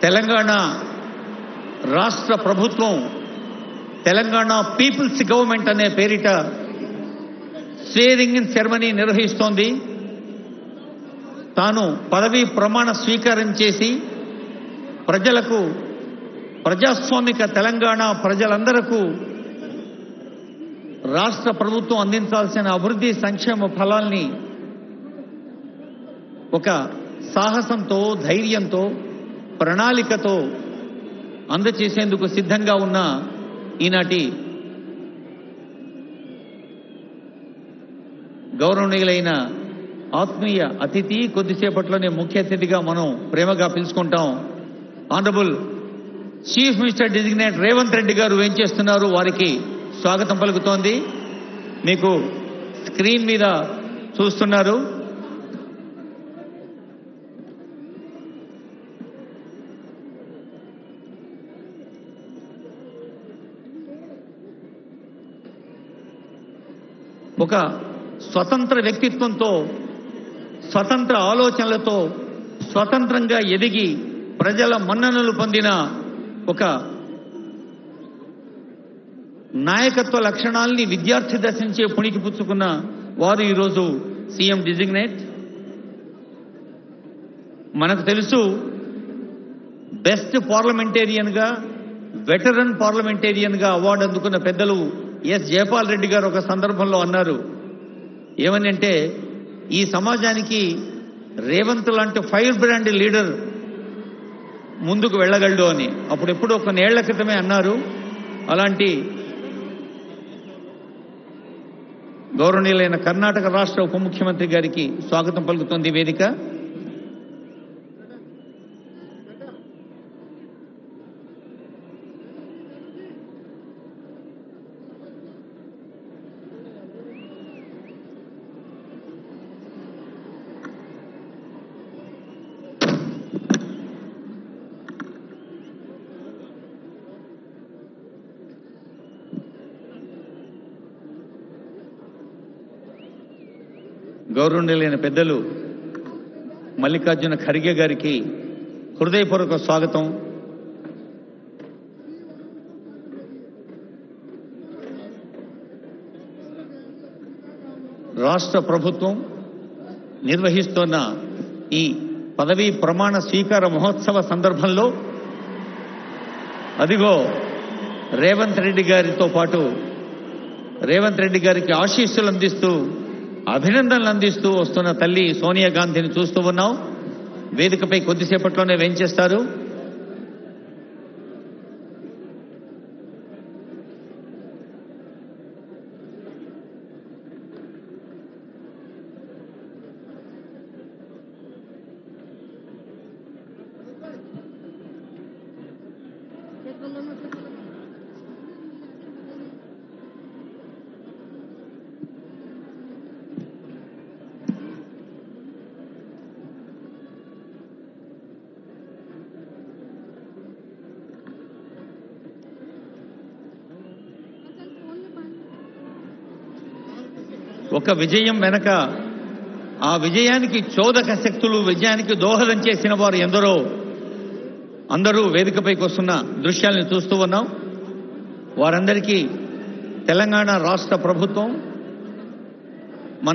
తెలంగాణ రాష్ట్ర ప్రభుత్వం Telangana peoples government అనే పేరిట స్వేరింగ్ ఇన్ సెరమనీ నిర్వహిస్తోంది తాను పదవీ ప్రమాణ స్వీకారం చేసి ప్రజలకు ప్రజాస్వామిక తెలంగాణ ప్రజలందరకు రాష్ట్ర ప్రభుత్వం అందించాల్సిన అభివృద్ధి సంక్షేమ ఫలాల్ని ఒక సాహసంతో ధైర్యంతో ప్రణాళికతో అందచేసేందుకు సిద్ధంగా ఉన్న ఈనాటి గౌరవనీయులైన ఆత్మీయ అతిథి కొద్దిసేపట్లోనే ముఖ్య అతిథిగా మనం ప్రేమగా పిలుచుకుంటాం honourable chief minister designate Revanth Reddy garu ఏం చేస్తున్నారు వారికి స్వాగతం పలుకుతోంది మీకు స్క్రీన్ మీద చూస్తున్నారు ఒక స్వతంత్ర వ్యక్తిత్వంతో స్వతంత్ర ఆలోచనలతో స్వతంత్రంగా ఎదిగి ప్రజల మన్ననలు పొందిన ఒక నాయకత్వ లక్షణాల్ని విద్యార్థి దశ నుంచే పుణికిపుచ్చుకున్న వారు ఈరోజు సీఎం డిజిగ్నేట్ మనకు తెలుసు బెస్ట్ పార్లమెంటేరియన్గా వెటరన్ పార్లమెంటేరియన్గా అవార్డు అందుకున్న పెద్దలు ఎస్ జయపాల్ రెడ్డి గారు ఒక సందర్భంలో అన్నారు ఏమని అంటే ఈ సమాజానికి రేవంత్ లాంటి ఫైర్ బ్రాండ్ లీడర్ ముందుకు వెళ్ళగలడు అని అప్పుడు ఎప్పుడో కొన్నేళ్ల క్రితమే అన్నారు అలాంటి గౌరవనీయులైన కర్ణాటక రాష్ట్ర ఉప ముఖ్యమంత్రి గారికి స్వాగతం పలుకుతోంది ఈ వేదిక గౌరవనీయులైన పెద్దలు మల్లికార్జున ఖర్గే గారికి హృదయపూర్వక స్వాగతం రాష్ట్ర ప్రభుత్వం నిర్వహిస్తున్న ఈ పదవీ ప్రమాణ స్వీకార మహోత్సవ సందర్భంలో అదిగో రేవంత్ రెడ్డి గారితో పాటు రేవంత్ రెడ్డి గారికి ఆశీస్సులు అందిస్తూ అభినందనలు అందిస్తూ వస్తున్న తల్లి సోనియా గాంధీని చూస్తూ ఉన్నాం వేదికపై కొద్దిసేపట్లోనే వేంచేస్తారు ఒక విజయం వెనక ఆ విజయానికి చోదక శక్తులు విజయానికి దోహదం చేసిన వారు ఎందరో అందరూ వేదికపైకి వస్తున్న దృశ్యాలను చూస్తూ ఉన్నాం వారందరికీ తెలంగాణ రాష్ట్ర ప్రభుత్వం మన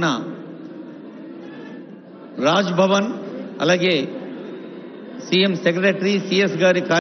రాజ్ భవన్ అలాగే సీఎం సెక్రటరీ సిఎస్ గారి